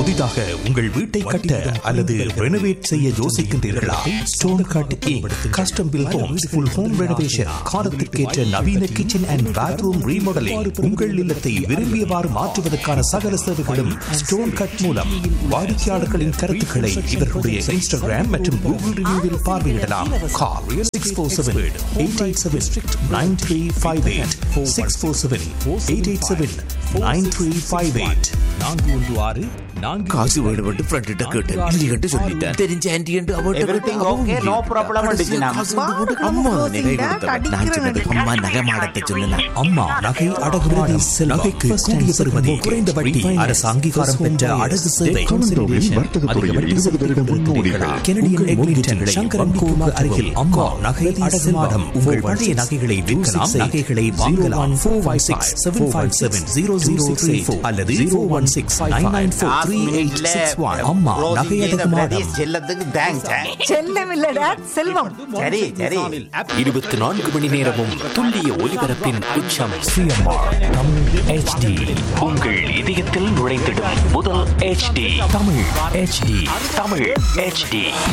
புதிதாக உங்கள் வீட்டை கட்ட அல்லது ரெனோவேட் செய்ய யோசிக்கின்றீர்களா stone cutting custom build homes full home renovation காலத்திற்கேற்ற நவீன கிச்சன் அண்ட் பாத்ரூம் ரீமாடலிங் உங்கள் இல்லத்தை விரும்பியவாறு மாற்றுவதற்கான சகல சேவைகளும் ஸ்டோன் கட் மூலம் வாடிக்கையாளர்களின் கருத்துக்களை இவர்களுடைய இன்ஸ்டாகிராம் மற்றும் கூகுள் ரிவ்யூவில் பார்வையிடலாம் call six four seven eight eight seven nine three five eight six four seven eight eight seven nine three five eight நான்கு ஒன்று ஆறு நான்கு காசு வேணுமென்று ஃப்ரெண்ட்ட கேட்டேன் இல்லையென்று சொல்லிட்டேன் தெரிஞ்ச ஆன்டி என்று அவட்ட Everything okay, no problem அடிச்சினாம். அம்மா நகை கொடுத்தவன் நான் சொன்னது அம்மா நகை மாடத்தை சொன்னா அம்மா நகை அடகுமுறை நகைக்கு கூடிய பெறுமதி குறைந்த வட்டி அரசு அங்கீகாரம் பெற்ற அடகு சேவை வர்த்தக துறையில் இருபது வருட முன்னோடிகள் கெனடியன் எக்லிங்டன் சங்கரன் கோவுக்கு அருகில் அம்மா நகை அடகு மாடம் உங்கள் பழைய நகைகளை விற்கலாம் நகைகளை வாங்கலாம் four one six seven five seven zero zero three four அல்லது zero one six nine nine four three eight six one அம்மா நகை அடகு மாடம் செல்லத்துக்கு தேங்க்ஸ் செல்லம் இல்ல டேட் செல்வம் சரி சரி இருபத்தி நான்கு மணி நேரமும் துல்லிய ஒலிபரப்பின் உச்சம் சிஎம்ஆர் தமிழ் ஹெச்டி உங்கள் இதயத்தில் நுழைந்திடும் முதல் HD Tamil HD Tamil HD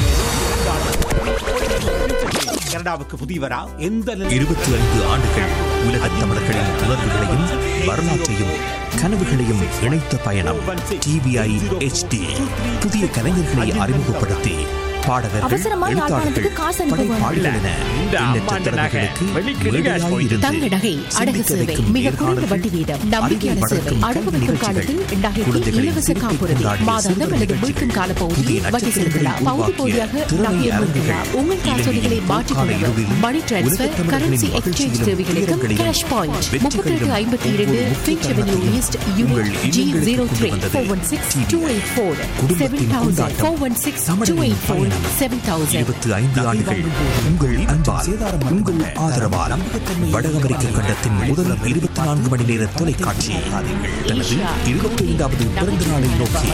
கனடாவுக்கு புதியவரா எந்த நிலை- இருபத்தி ஐந்து ஆண்டுகள் உலகத் தமிழர்களின் உணர்வுகளையும் வரலாற்றையும் கனவுகளையும் இணைத்த பயணம் டிவிஐ HD புதிய கலைஞர்களை அறிமுகப்படுத்தி பாடகர்கள் அவசரமா யாழ்ப்பாணத்துக்கு எழுத்தாளர்கள் காசு அனுப்ப வேணும். படைப்பாளிகள் என எண்ணற்ற திறமைகளுக்கு மேடையாய் இருந்து தங்க நகை அடகு சிந்திக்க சேவை வைக்கும் மிக குறைந்த நேர்காணல்கள், வட்டி வீதம் நம்பிக்கையான அறிவை சேவை வளர்க்கும் அடகு கல்வி வைக்கும் காலத்தில் நிகழ்ச்சிகள், நகைக்கு குழந்தைகளின் இலவச சிரிப்பை காப்புறுதி கொண்டாடிய மாதாந்தம் சிறுவர் அல்லது நிகழ்ச்சிகள், மீட்கும் கால புதிய பகுதியில் வட்டி நட்சத்திரங்களை செலுத்தலாம் பகுதி உருவாக்கிய பகுதியாக திறமை நகையை அரங்குகள், மீட்கலாம் உங்கள் காசோலைகளை இலங்கையின் மாற்றிக்கொள்ளவும் பொற்கால மணி டிரான்ஸ்பர் உலகத் தமிழர்களின் கரன்சி எக்ஸ்சேஞ்ச் மகிழ்ச்சியிலும் சேவைகளுக்கும் துயரங்களிலும் கேஷ் பாயிண்ட் வெற்றிகளிலும் முப்பத்தி எட்டு ஐம்பத்தி இரண்டு ஒவ்வொரு பிஞ்ச் அவென்யூ முக்கிய ஈஸ்ட் உங்கள் யூனிட் ஜி இல்லங்களுக்கு ஜீரோ த்ரீ கொண்டு வந்தது four one six TVI. Two eight four seven குடும்பத்தின் தௌசண்ட் கொண்டாட்டம். ஃபோர் ஒன் சிக்ஸ் டூ தமிழரின் எயிட் ஃபோர் பயணம். செவன் தௌசண்ட் இருபத்தி ஐந்து ஆண்டுகள் உங்கள் அன்பால் உங்கள் ஆதரவால் வட அமெரிக்க கண்டத்தின் முதல் இருபத்தி நான்கு மணி நேர தொலைக்காட்சி தனது இருபத்தி ஐந்தாவது பிறந்த நாளை நோக்கி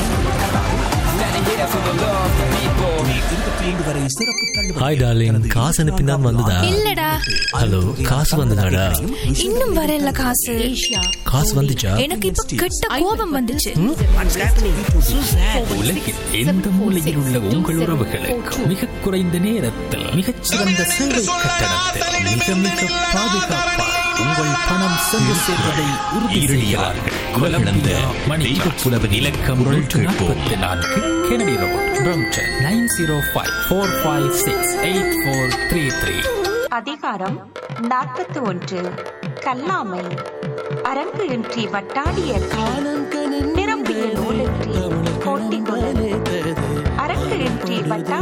இருபத்தி ஐந்து வரை சிறப்பு தள்ளுபடி. ஹாய் டார்லிங் காசு அனுப்பினான் வந்ததா இல்லடா ஹலோ காசு வந்ததாடா இன்னும் வரல காசு காசு வந்துச்சா எனக்கு இப்ப கெட்ட கோபம் வந்துச்சு உலகில் எந்த மூலையில் உள்ள உங்கள் உறவுகளுக்கு மிக குறைந்த நேரத்தில் மிகச்சிறந்த சேவை கட்டணத்தில் மிக மிக பாதுகாப்பாக உங்கள் பணம் சென்று சேர்வதை உறுதி செய்கிறார்கள் குலவிழந்த மணிக்கு புலவன் இலக்கம் நாற்பத்தி நான்கு Kennedy Road Brampton nine zero five four five six eight four three three அதிகாரம் நாற்பத்தி ஒன்று கல்லாமை அரங்கு இன்றி வட்டாடிய நிரம்பிய நூலின்றி போட்டிக் கொள்ளல் அரங்கு இன்றி வட்டாடிய